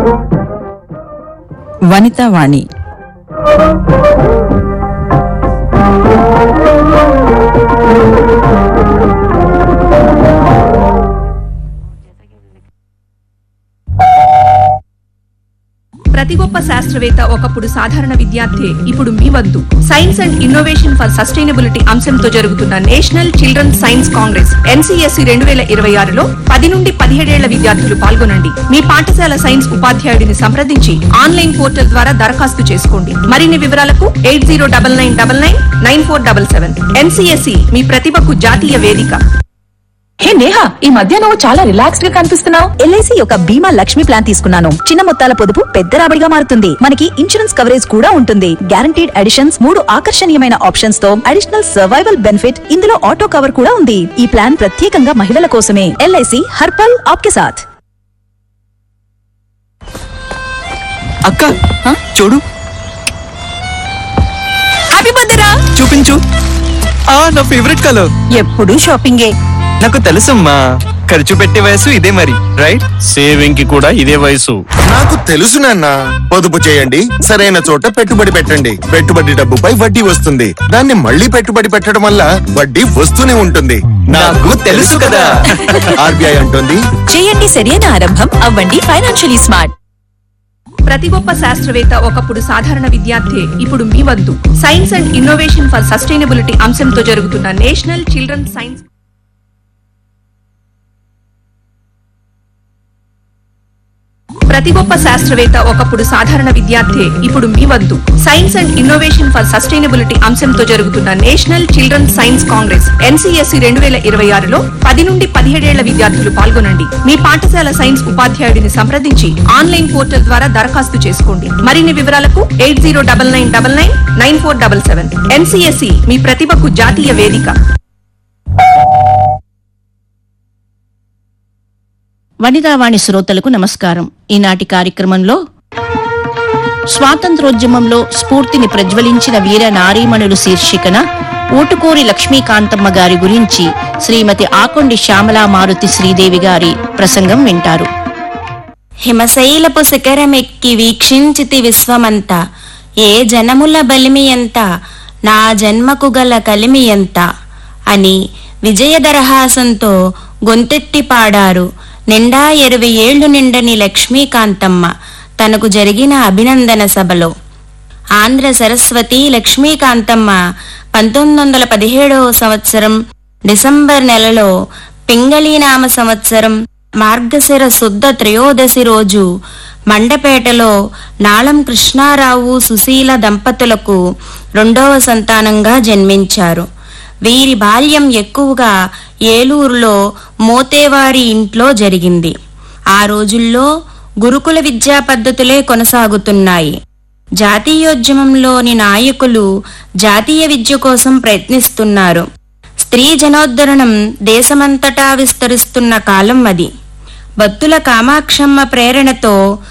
వనితావాణి ప్రతి గొప్ప శాస్త్రవేత్త ఒకప్పుడు సాధారణ విద్యార్థి ఇప్పుడు మీ వద్దు science and innovation for sustainability అంశంతో జరుగుతున్న national children science congress NCSC రెండు వేల ఇరవై ఆరులో పది నుండి పదిహేడేళ్ల విద్యార్థులు పాల్గొనండి మీ పాఠశాల సైన్స్ ఉపాధ్యాయుడిని సంప్రదించి ఆన్లైన్ పోర్టల్ ద్వారా దరఖాస్తు చేసుకోండి మరిన్ని వివరాలకు eight zero double nine double nine nine four double seven NCSC మీ ప్రతిభకు జాతీయ వేదిక హే నేహా ఈ మధ్య నువ్వు చాలా రిలాక్స్డ్ గా కనిపిస్తున్నావు ఎల్ఐసి యొక్క బీమా లక్ష్మి ప్లాన్ తీసుకున్నాను చిన్న మొత్తాల పొదుపు పెద్ద రాబడిగా మారుతుంది మనకి ఇన్సూరెన్స్ కవరేజ్ కూడా ఉంటుంది గ్యారంటీడ్ అడిషన్స్ మూడు ఆకర్షణీయమైన ఆప్షన్స్ తో అడిషనల్ సర్వైవల్ బెనిఫిట్ ఇందులో ఆటో కవర్ కూడా ఉంది ఈ ప్లాన్ ప్రత్యేకంగా మహిళల కోసమే ఎల్ఐసి హర్పల్ ఆప్కే సాథ్ అక్క చూడు హ్యాపీ బర్త్డే చూపించు ఆ నా ఫేవరెట్ కలర్ ఎప్పుడు షాపింగే నాకు తెలుసమ్మా ఖర్చు పెట్టే వయసు ఇదే మరి రైట్ సేవింగ్ కి కూడా ఇదే వయసు నాకు తెలుసు నాన్న పొదుపు చేయండి సరైన చోట పెట్టుబడి పెట్టండి పెట్టుబడి డబ్బుపై వడ్డీ వస్తుంది దాన్ని మళ్ళీ పెట్టుబడి పెట్టడం వల్ల వడ్డీ వస్తూనే ఉంటుంది నాకు తెలుసు కదా ఆర్బీఐ అంటుంది చేయండి సరైన ఆరంభం అవ్వండి ఫైనాన్షియలీ స్మార్ట్ ప్రతి గొప్ప శాస్త్రవేత్త ఒకప్పుడు సాధారణ విద్యార్థి ఇప్పుడు మీ వద్దు science and innovation for sustainability అంశంతో జరుగుతున్న నేషనల్ చిల్డ్రన్ సైన్స్ ప్రతి గొప్ప శాస్త్రవేత్త ఒకప్పుడు సాధారణ విద్యార్థి ఇప్పుడు మీ వద్దు science and innovation for sustainability అంశంతో జరుగుతున్న national children science congress NCSC రెండు వేల ఇరవై ఆరులో పది నుండి పదిహేడేళ్ల విద్యార్థులు పాల్గొనండి మీ పాఠశాల సైన్స్ ఉపాధ్యాయుడిని సంప్రదించి ఆన్లైన్ పోర్టల్ ద్వారా దరఖాస్తు చేసుకోండి మరిన్ని వివరాలకు eight zero double nine double nine nine four double seven NCSC మీ ప్రతిభకు జాతీయ వేదిక వనితావాణి శ్రోతలకు నమస్కారం ఈనాటి కార్యక్రమంలో స్వాతంత్రోద్యమంలో స్ఫూర్తిని ప్రజ్వలించిన వీర నారీమణులు శీర్షికన ఊటుకూరి లక్ష్మీకాంతమ్మ గారి గురించి శ్రీమతి ఆకొండి శ్యామలా మారుతి శ్రీదేవి గారి ప్రసంగం వింటారు హిమశైలపు శిఖరమెక్కి వీక్షించితి విశ్వమంతా ఏ జనముల బలిమి ఎంత నా జన్మకు గల కలిమి ఎంత అని విజయదరహాసంతో గొంతెత్తి పాడారు నిండా ఇరవై ఏళ్లు నిండని లక్ష్మీకాంతమ్మ తనకు జరిగిన అభినందన సభలో ఆంధ్ర సరస్వతి లక్ష్మీకాంతమ్మ పంతొమ్మిది వందల పదిహేడవ సంవత్సరం డిసెంబర్ నెలలో పింగళీనామ సంవత్సరం మార్గశిర శుద్ధ త్రయోదశి రోజు మండపేటలో నాళం కృష్ణారావు సుశీల దంపతులకు రెండవ సంతానంగా జన్మించారు వీరి బాల్యం ఎక్కువగా ఏలూరులో మోతేవారి ఇంట్లో జరిగింది ఆ రోజుల్లో గురుకుల విద్యా పద్ధతులే కొనసాగుతున్నాయి జాతీయోద్యమంలోని నాయకులు జాతీయ విద్య కోసం ప్రయత్నిస్తున్నారు స్త్రీ జనోద్ధరణం దేశమంతటా విస్తరిస్తున్న కాలం అది భక్తుల కామాక్షమ్మ ప్రేరణతో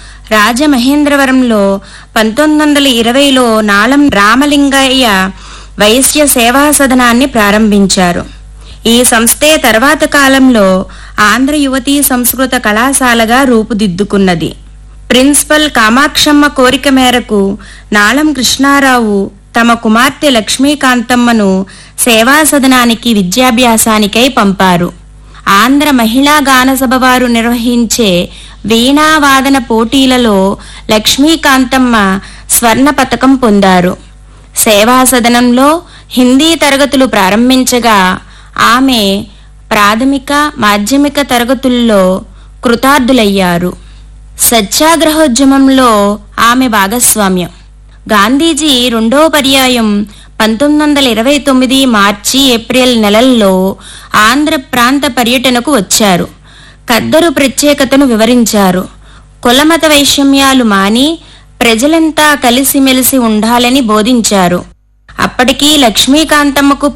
రాజమహేంద్రవరంలో పంతొమ్మిది వందల ఇరవైలో నాళం రామలింగయ్య వైశ్య సేవా సదనాన్ని ప్రారంభించారు ఈ సంస్థే తర్వాత కాలంలో ఆంధ్ర యువతీ సంస్కృత కళాశాలగా రూపుదిద్దుకున్నది ప్రిన్సిపల్ కామాక్షమ్మ కోరిక మేరకు నాళం కృష్ణారావు తమ కుమార్తె లక్ష్మీకాంతమ్మను సేవా సదనానికి విద్యాభ్యాసానికై పంపారు ఆంధ్ర మహిళా గానసభ వారు నిర్వహించే వీణావాదన పోటీలలో లక్ష్మీకాంతమ్మ స్వర్ణ పతకం పొందారు సేవా సదనంలో హిందీ తరగతులు ప్రారంభించగా ఆమె ప్రాథమిక మాధ్యమిక తరగతుల్లో కృతార్థులయ్యారు సత్యాగ్రహోద్యమంలో ఆమె భాగస్వామ్యం గాంధీజీ రెండో పర్యాయం పంతొమ్మిది వందల ఇరవై తొమ్మిది మార్చి ఏప్రిల్ నెలల్లో ఆంధ్ర ప్రాంత పర్యటనకు వచ్చారు ఖద్దరు ప్రత్యేకతను వివరించారు కులమత వైషమ్యాలు మాని ప్రజలంతా కలిసిమెలిసి ఉండాలని బోధించారు అప్పటికీ లక్ష్మీకాంతమ్మకు